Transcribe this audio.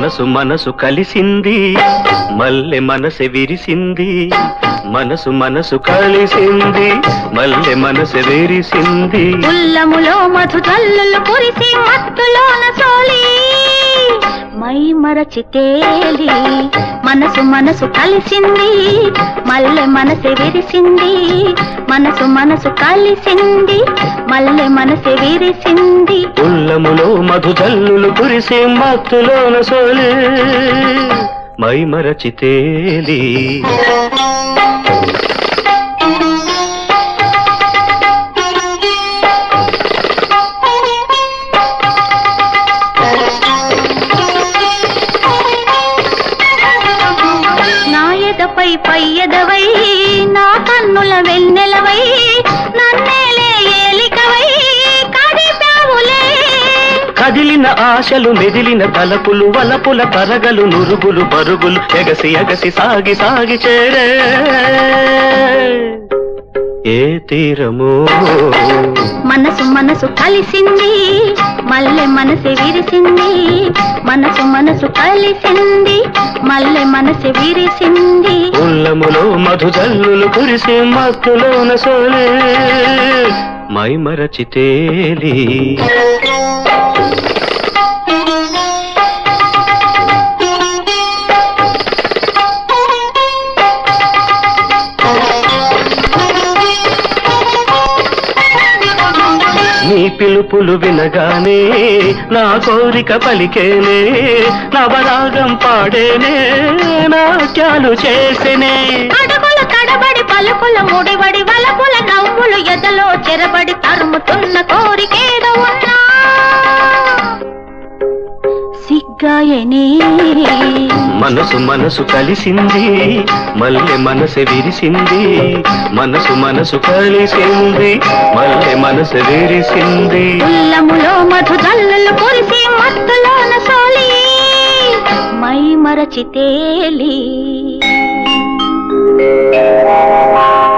మనసు మనసు కలిసింది మల్లె మనసె విరిసింది మనసు మనసు కలిసింది మల్లె మనసె విరిసింది ఉల్లములో మధు జల్లులు కురిసి మత్తులోన సోలి మై మరచి తేలి మనసు మనసు కలిసింది మల్లె మనసె విరిసింది మనసు మనసు కలిసింది మల్లె మనసె విరిసింది ఉల్లములో మధు జల్లులు కురిసి మత్తులోన సోలి మై మరచితేలి నా ఎదపై పై ఎదవై నా కన్నుల వెన్నెలవై నన్నేలే ఏలికవై కడిపావులే కదిలిన ఆశలు మెదిలిన తలపులు వలపుల తరగలు నురుగులు పరుగులు ఎగసి ఎగసి సాగి సాగి చేరే ఏ తీరమో మనసు మనసు కలిసింది మల్లె మనసు విరిసింది మనసు మనసు కలిసింది మల్లె మనసు విరిసింది ఉల్లములో మధు జల్లులు కురిసి మత్తులోన సోలే మై మరచితేలి నీ పిలుపులు వినగానే నా కోరిక పలికేనే నవరాగం పాడేనే నాట్యాలు చేసేనే అడుగులు తడబడి పలుకుల ముడివడి వలపుల నవ్వులు ఎదలో చెరబడి తరుముతున్న కోరికేదో ఉన్నా సిగ్గాయనే మనసు మనసు కలిసింది మల్లె మనసు విరిసింది మనసు మనసు కలిసింది మల్లె మనసు విరిసింది ఉల్లములో మధు జల్లులు కురిసి మత్తులోన సోలి మై మరచి తేలి